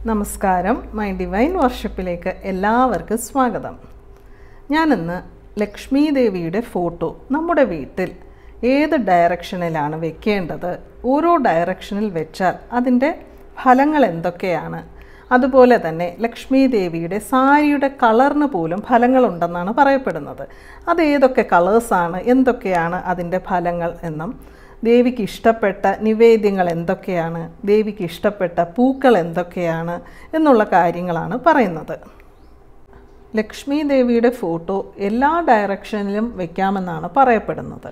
നമസ്കാരം my divine വർഷിപ്പിലേക്ക് എല്ലാവർക്കും സ്വാഗതം ഞാനിന്ന് ലക്ഷ്മി ദേവിയുടെ ഫോട്ടോ നമ്മുടെ വീട്ടിൽ ഏത് ഡയറക്ഷനിലാണ് വെക്കേണ്ടത് ഓരോ ഡയറക്ഷനിൽ വെച്ചാൽ അതിൻ്റെ ഫലങ്ങൾ എന്തൊക്കെയാണ് അതുപോലെ തന്നെ ലക്ഷ്മി ദേവിയുടെ സാരിയുടെ കളറിന് പോലും ഫലങ്ങളുണ്ടെന്നാണ് പറയപ്പെടുന്നത് അത് ഏതൊക്കെ കളേഴ്സാണ് എന്തൊക്കെയാണ് അതിൻ്റെ ഫലങ്ങൾ എന്നും ദേവിക്ക് ഇഷ്ടപ്പെട്ട നിവേദ്യങ്ങൾ എന്തൊക്കെയാണ് ദേവിക്ക് ഇഷ്ടപ്പെട്ട പൂക്കൾ എന്തൊക്കെയാണ് എന്നുള്ള കാര്യങ്ങളാണ് പറയുന്നത് ലക്ഷ്മി ദേവിയുടെ ഫോട്ടോ എല്ലാ ഡയറക്ഷനിലും വെക്കാമെന്നാണ് പറയപ്പെടുന്നത്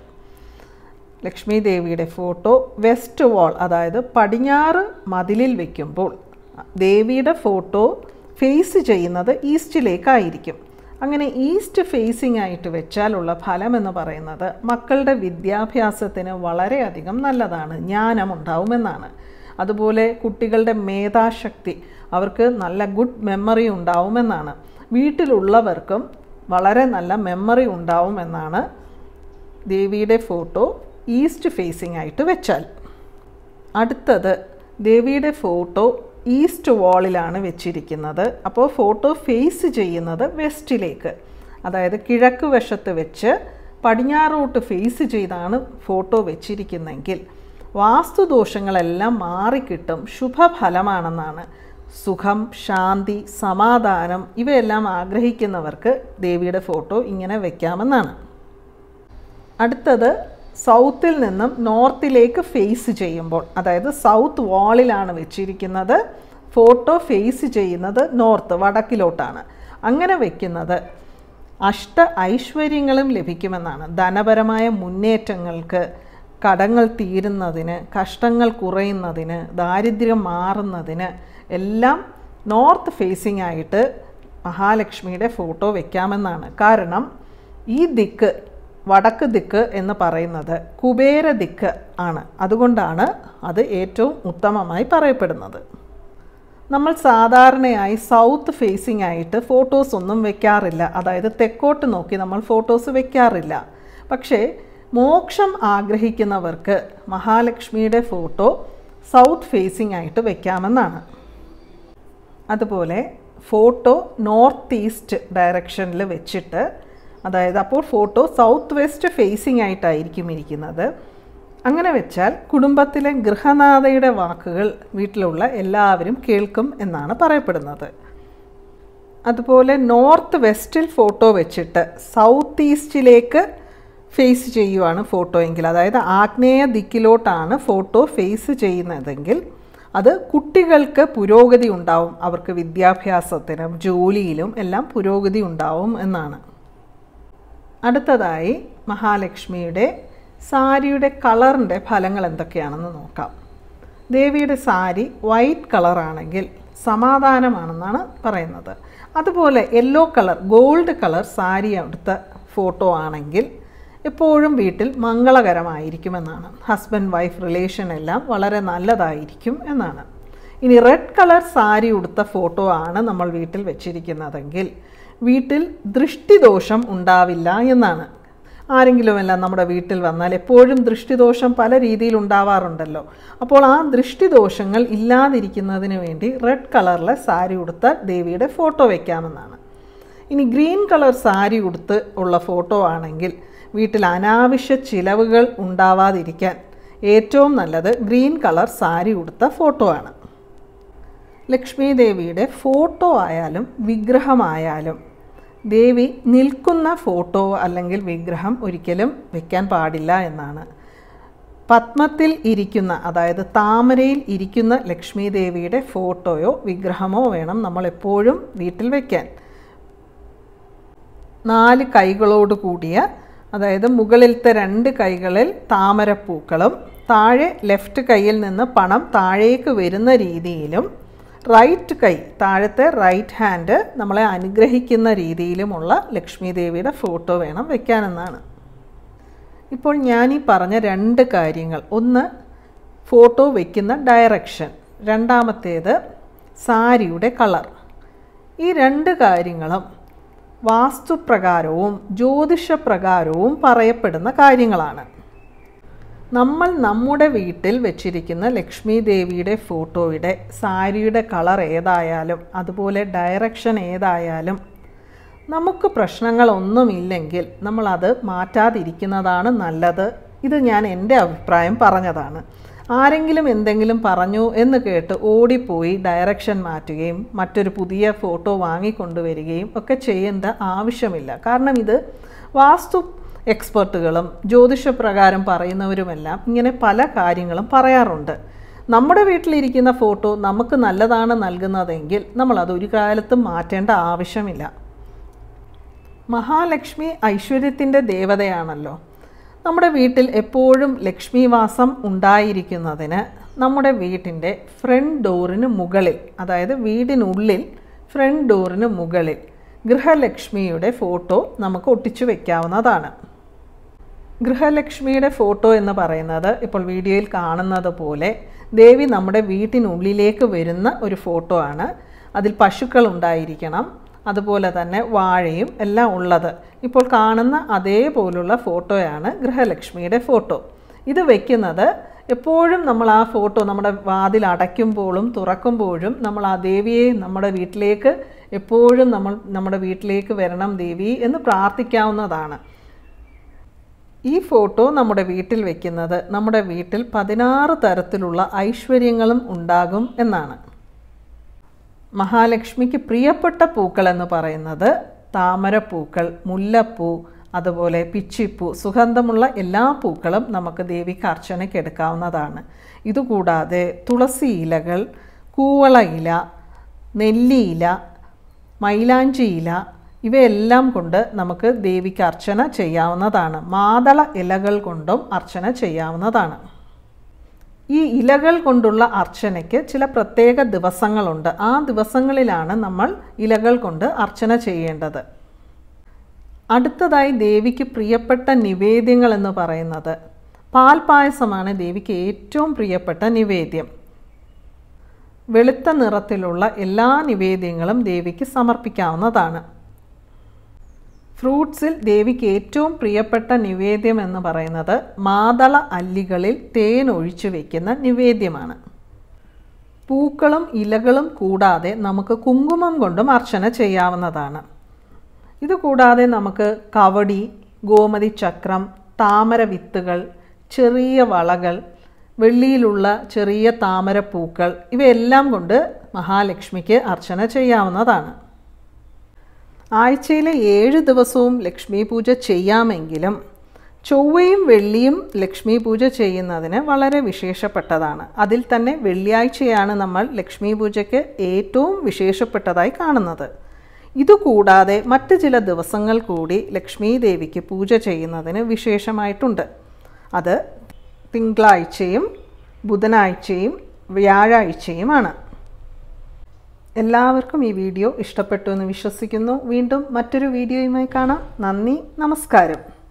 ലക്ഷ്മി ദേവിയുടെ ഫോട്ടോ വെസ്റ്റ് വാൾ അതായത് പടിഞ്ഞാറ് മതിലിൽ വയ്ക്കുമ്പോൾ ദേവിയുടെ ഫോട്ടോ ഫേസ് ചെയ്യുന്നത് ഈസ്റ്റിലേക്കായിരിക്കും അങ്ങനെ ഈസ്റ്റ് ഫേസിംഗ് ആയിട്ട് വെച്ചാലുള്ള ഫലം എന്ന് പറയുന്നത് മക്കളുടെ വിദ്യാഭ്യാസത്തിന് വളരെയധികം നല്ലതാണ് ജ്ഞാനമുണ്ടാവുമെന്നാണ് അതുപോലെ കുട്ടികളുടെ മേധാശക്തി അവർക്ക് നല്ല ഗുഡ് മെമ്മറി ഉണ്ടാവുമെന്നാണ് വീട്ടിലുള്ളവർക്കും വളരെ നല്ല മെമ്മറി ഉണ്ടാവുമെന്നാണ് ദേവിയുടെ ഫോട്ടോ ഈസ്റ്റ് ഫേസിംഗ് ആയിട്ട് വെച്ചാൽ അടുത്തത് ദേവിയുടെ ഫോട്ടോ ഈസ്റ്റ് വാളിലാണ് വെച്ചിരിക്കുന്നത് അപ്പോൾ ഫോട്ടോ ഫേസ് ചെയ്യുന്നത് വെസ്റ്റിലേക്ക് അതായത് കിഴക്ക് വശത്ത് വെച്ച് പടിഞ്ഞാറോട്ട് ഫേസ് ചെയ്താണ് ഫോട്ടോ വെച്ചിരിക്കുന്നതെങ്കിൽ വാസ്തുദോഷങ്ങളെല്ലാം മാറിക്കിട്ടും ശുഭഫലമാണെന്നാണ് സുഖം ശാന്തി സമാധാനം ഇവയെല്ലാം ആഗ്രഹിക്കുന്നവർക്ക് ദേവിയുടെ ഫോട്ടോ ഇങ്ങനെ വയ്ക്കാമെന്നാണ് അടുത്തത് സൗത്തിൽ നിന്നും നോർത്തിലേക്ക് ഫേസ് ചെയ്യുമ്പോൾ അതായത് സൗത്ത് വാളിലാണ് വെച്ചിരിക്കുന്നത് ഫോട്ടോ ഫേസ് ചെയ്യുന്നത് നോർത്ത് വടക്കിലോട്ടാണ് അങ്ങനെ വെക്കുന്നത് അഷ്ട ഐശ്വര്യങ്ങളും ലഭിക്കുമെന്നാണ് ധനപരമായ മുന്നേറ്റങ്ങൾക്ക് കടങ്ങൾ തീരുന്നതിന് കഷ്ടങ്ങൾ കുറയുന്നതിന് ദാരിദ്ര്യം മാറുന്നതിന് എല്ലാം നോർത്ത് ഫേസിംഗ് ആയിട്ട് മഹാലക്ഷ്മിയുടെ ഫോട്ടോ വെക്കാമെന്നാണ് കാരണം ഈ ദിക്ക് വടക്ക് ദിക്ക് എന്ന് പറയുന്നത് കുബേര ദിക്ക് ആണ് അതുകൊണ്ടാണ് അത് ഏറ്റവും ഉത്തമമായി പറയപ്പെടുന്നത് നമ്മൾ സാധാരണയായി സൗത്ത് ഫേസിംഗ് ആയിട്ട് ഫോട്ടോസ് ഒന്നും വെക്കാറില്ല അതായത് തെക്കോട്ട് നോക്കി നമ്മൾ ഫോട്ടോസ് വെക്കാറില്ല പക്ഷേ മോക്ഷം ആഗ്രഹിക്കുന്നവർക്ക് മഹാലക്ഷ്മിയുടെ ഫോട്ടോ സൗത്ത് ഫേസിംഗ് ആയിട്ട് വെക്കാമെന്നാണ് അതുപോലെ ഫോട്ടോ നോർത്ത് ഈസ്റ്റ് ഡയറക്ഷനിൽ വെച്ചിട്ട് അതായത് അപ്പോൾ ഫോട്ടോ സൗത്ത് വെസ്റ്റ് ഫേസിംഗ് ആയിട്ടായിരിക്കും ഇരിക്കുന്നത് അങ്ങനെ വെച്ചാൽ കുടുംബത്തിലെ ഗൃഹനാഥയുടെ വാക്കുകൾ വീട്ടിലുള്ള എല്ലാവരും കേൾക്കും എന്നാണ് പറയപ്പെടുന്നത് അതുപോലെ നോർത്ത് വെസ്റ്റിൽ ഫോട്ടോ വെച്ചിട്ട് സൗത്ത് ഈസ്റ്റിലേക്ക് ഫേസ് ചെയ്യുവാണ് ഫോട്ടോ എങ്കിൽ അതായത് ആഗ്നേയ ദിക്കിലോട്ടാണ് ഫോട്ടോ ഫേസ് ചെയ്യുന്നതെങ്കിൽ അത് കുട്ടികൾക്ക് പുരോഗതി ഉണ്ടാവും അവർക്ക് വിദ്യാഭ്യാസത്തിനും ജോലിയിലും എല്ലാം പുരോഗതി ഉണ്ടാവും എന്നാണ് അടുത്തതായി മഹാലക്ഷ്മിയുടെ സാരിയുടെ കളറിൻ്റെ ഫലങ്ങൾ എന്തൊക്കെയാണെന്ന് നോക്കാം ദേവിയുടെ സാരി വൈറ്റ് കളറാണെങ്കിൽ സമാധാനമാണെന്നാണ് പറയുന്നത് അതുപോലെ yellow colour gold colour sari എടുത്ത ഫോട്ടോ ആണെങ്കിൽ എപ്പോഴും വീട്ടിൽ മംഗളകരമായിരിക്കുമെന്നാണ് ഹസ്ബൻഡ് വൈഫ് റിലേഷൻ എല്ലാം വളരെ നല്ലതായിരിക്കും എന്നാണ് ഇനി റെഡ് കളർ സാരി ഉടുത്ത ഫോട്ടോ ആണ് നമ്മൾ വീട്ടിൽ വെച്ചിരിക്കുന്നതെങ്കിൽ വീട്ടിൽ ദൃഷ്ടിദോഷം ഉണ്ടാവില്ല എന്നാണ് ആരെങ്കിലുമെല്ലാം നമ്മുടെ വീട്ടിൽ വന്നാൽ എപ്പോഴും ദൃഷ്ടിദോഷം പല രീതിയിൽ ഉണ്ടാവാറുണ്ടല്ലോ അപ്പോൾ ആ ദൃഷ്ടിദോഷങ്ങൾ ഇല്ലാതിരിക്കുന്നതിന് വേണ്ടി റെഡ് കളറിലെ സാരി ഉടുത്ത ദേവിയുടെ ഫോട്ടോ വയ്ക്കാമെന്നാണ് ഇനി ഗ്രീൻ കളർ സാരി ഉടുത്ത് ഉള്ള ഫോട്ടോ ആണെങ്കിൽ വീട്ടിൽ അനാവശ്യ ചിലവുകൾ ഉണ്ടാവാതിരിക്കാൻ ഏറ്റവും നല്ലത് ഗ്രീൻ കളർ സാരി ഉടുത്ത ഫോട്ടോ ആണ് ലക്ഷ്മി ദേവിയുടെ ഫോട്ടോ ആയാലും വിഗ്രഹമായാലും ദേവി നിൽക്കുന്ന ഫോട്ടോ അല്ലെങ്കിൽ വിഗ്രഹം ഒരിക്കലും വെക്കാൻ പാടില്ല എന്നാണ് പത്മത്തിൽ ഇരിക്കുന്ന അതായത് താമരയിൽ ഇരിക്കുന്ന ലക്ഷ്മി ദേവിയുടെ ഫോട്ടോയോ വിഗ്രഹമോ വേണം നമ്മൾ എപ്പോഴും വീട്ടിൽ വയ്ക്കാൻ നാല് കൈകളോട് കൂടിയ അതായത് മുകളിലത്തെ രണ്ട് കൈകളിൽ താമരപ്പൂക്കളും താഴെ ലെഫ്റ്റ് കൈയിൽ നിന്ന് പണം താഴേക്ക് വരുന്ന രീതിയിലും റൈറ്റ് കൈ താഴത്തെ റൈറ്റ് ഹാൻഡ് നമ്മളെ അനുഗ്രഹിക്കുന്ന രീതിയിലുമുള്ള ലക്ഷ്മി ദേവിയുടെ ഫോട്ടോ വേണം വെക്കാനെന്നാണ് ഇപ്പോൾ ഞാൻ ഈ പറഞ്ഞ രണ്ട് കാര്യങ്ങൾ ഒന്ന് ഫോട്ടോ വയ്ക്കുന്ന ഡയറക്ഷൻ രണ്ടാമത്തേത് സാരിയുടെ കളർ ഈ രണ്ട് കാര്യങ്ങളും വാസ്തുപ്രകാരവും ജ്യോതിഷപ്രകാരവും പറയപ്പെടുന്ന കാര്യങ്ങളാണ് നമ്മൾ നമ്മുടെ വീട്ടിൽ വെച്ചിരിക്കുന്ന ലക്ഷ്മി ദേവിയുടെ ഫോട്ടോയുടെ സാരിയുടെ കളർ ഏതായാലും അതുപോലെ ഡയറക്ഷൻ ഏതായാലും നമുക്ക് പ്രശ്നങ്ങളൊന്നുമില്ലെങ്കിൽ നമ്മളത് മാറ്റാതിരിക്കുന്നതാണ് നല്ലത് ഇത് ഞാൻ എൻ്റെ അഭിപ്രായം പറഞ്ഞതാണ് ആരെങ്കിലും എന്തെങ്കിലും പറഞ്ഞു എന്ന് കേട്ട് ഓടിപ്പോയി ഡയറക്ഷൻ മാറ്റുകയും മറ്റൊരു പുതിയ ഫോട്ടോ വാങ്ങിക്കൊണ്ടുവരികയും ഒക്കെ ചെയ്യേണ്ട ആവശ്യമില്ല കാരണം ഇത് വാസ്തു എക്സ്പെർട്ടുകളും ജ്യോതിഷപ്രകാരം പറയുന്നവരുമെല്ലാം ഇങ്ങനെ പല കാര്യങ്ങളും പറയാറുണ്ട് നമ്മുടെ വീട്ടിലിരിക്കുന്ന ഫോട്ടോ നമുക്ക് നല്ലതാണ് നൽകുന്നതെങ്കിൽ നമ്മളത് ഒരു കാലത്തും മാറ്റേണ്ട ആവശ്യമില്ല മഹാലക്ഷ്മി ഐശ്വര്യത്തിൻ്റെ ദേവതയാണല്ലോ നമ്മുടെ വീട്ടിൽ എപ്പോഴും ലക്ഷ്മിവാസം ഉണ്ടായിരിക്കുന്നതിന് നമ്മുടെ വീട്ടിൻ്റെ ഫ്രണ്ട് ഡോറിന് മുകളിൽ അതായത് വീടിനുള്ളിൽ ഫ്രണ്ട് ഡോറിന് മുകളിൽ ഗൃഹലക്ഷ്മിയുടെ ഫോട്ടോ നമുക്ക് ഒട്ടിച്ചു വെക്കാവുന്നതാണ് ഗൃഹലക്ഷ്മിയുടെ ഫോട്ടോ എന്ന് പറയുന്നത് ഇപ്പോൾ വീഡിയോയിൽ കാണുന്നത് പോലെ ദേവി നമ്മുടെ വീട്ടിനുള്ളിലേക്ക് വരുന്ന ഒരു ഫോട്ടോ ആണ് അതിൽ പശുക്കൾ ഉണ്ടായിരിക്കണം അതുപോലെ തന്നെ വാഴയും എല്ലാം ഉള്ളത് ഇപ്പോൾ കാണുന്ന അതേപോലുള്ള ഫോട്ടോയാണ് ഗൃഹലക്ഷ്മിയുടെ ഫോട്ടോ ഇത് വെക്കുന്നത് എപ്പോഴും നമ്മൾ ആ ഫോട്ടോ നമ്മുടെ വാതിൽ അടയ്ക്കുമ്പോഴും തുറക്കുമ്പോഴും നമ്മൾ ആ ദേവിയെ നമ്മുടെ വീട്ടിലേക്ക് എപ്പോഴും നമ്മൾ നമ്മുടെ വീട്ടിലേക്ക് വരണം ദേവി എന്ന് പ്രാർത്ഥിക്കാവുന്നതാണ് ഈ ഫോട്ടോ നമ്മുടെ വീട്ടിൽ വെക്കുന്നത് നമ്മുടെ വീട്ടിൽ പതിനാറ് തരത്തിലുള്ള ഐശ്വര്യങ്ങളും ഉണ്ടാകും എന്നാണ് മഹാലക്ഷ്മിക്ക് പ്രിയപ്പെട്ട പൂക്കൾ എന്ന് പറയുന്നത് താമരപ്പൂക്കൾ മുല്ലപ്പൂ അതുപോലെ പിച്ചിപ്പൂ സുഗന്ധമുള്ള എല്ലാ പൂക്കളും നമുക്ക് ദേവിക്ക് അർച്ചനയ്ക്ക് എടുക്കാവുന്നതാണ് ഇതുകൂടാതെ തുളസി ഇലകൾ കൂവള ഇല നെല്ലിയില മൈലാഞ്ചി ഇല ഇവയെല്ലാം കൊണ്ട് നമുക്ക് ദേവിക്ക് അർച്ചന ചെയ്യാവുന്നതാണ് മാതള ഇലകൾ കൊണ്ടും അർച്ചന ചെയ്യാവുന്നതാണ് ഈ ഇലകൾ കൊണ്ടുള്ള അർച്ചനയ്ക്ക് ചില പ്രത്യേക ദിവസങ്ങളുണ്ട് ആ ദിവസങ്ങളിലാണ് നമ്മൾ ഇലകൾ കൊണ്ട് അർച്ചന ചെയ്യേണ്ടത് അടുത്തതായി ദേവിക്ക് പ്രിയപ്പെട്ട നിവേദ്യങ്ങൾ എന്ന് പറയുന്നത് പാൽപായസമാണ് ദേവിക്ക് ഏറ്റവും പ്രിയപ്പെട്ട നിവേദ്യം വെളുത്ത നിറത്തിലുള്ള എല്ലാ നിവേദ്യങ്ങളും ദേവിക്ക് സമർപ്പിക്കാവുന്നതാണ് ഫ്രൂട്ട്സിൽ ദേവിക്ക് ഏറ്റവും പ്രിയപ്പെട്ട നിവേദ്യം എന്ന് പറയുന്നത് മാതള അല്ലികളിൽ തേൻ ഒഴിച്ചു വയ്ക്കുന്ന നിവേദ്യമാണ് പൂക്കളും ഇലകളും കൂടാതെ നമുക്ക് കുങ്കുമം കൊണ്ടും അർച്ചന ചെയ്യാവുന്നതാണ് ഇതുകൂടാതെ നമുക്ക് കവടി ഗോമതി ചക്രം താമര വിത്തുകൾ ചെറിയ വളകൾ വെള്ളിയിലുള്ള ചെറിയ താമരപ്പൂക്കൾ ഇവയെല്ലാം കൊണ്ട് മഹാലക്ഷ്മിക്ക് അർച്ചന ചെയ്യാവുന്നതാണ് ആഴ്ചയിലെ ഏഴ് ദിവസവും ലക്ഷ്മി പൂജ ചെയ്യാമെങ്കിലും ചൊവ്വയും വെള്ളിയും ലക്ഷ്മി പൂജ ചെയ്യുന്നതിന് വളരെ വിശേഷപ്പെട്ടതാണ് അതിൽ തന്നെ വെള്ളിയാഴ്ചയാണ് നമ്മൾ ലക്ഷ്മി പൂജയ്ക്ക് ഏറ്റവും വിശേഷപ്പെട്ടതായി കാണുന്നത് ഇതുകൂടാതെ മറ്റ് ചില ദിവസങ്ങൾ കൂടി ലക്ഷ്മി ദേവിക്ക് പൂജ ചെയ്യുന്നതിന് വിശേഷമായിട്ടുണ്ട് അത് തിങ്കളാഴ്ചയും ബുധനാഴ്ചയും വ്യാഴാഴ്ചയുമാണ് എല്ലാവർക്കും ഈ വീഡിയോ ഇഷ്ടപ്പെട്ടു എന്ന് വിശ്വസിക്കുന്നു വീണ്ടും മറ്റൊരു വീഡിയോയുമായി കാണാം നന്ദി നമസ്കാരം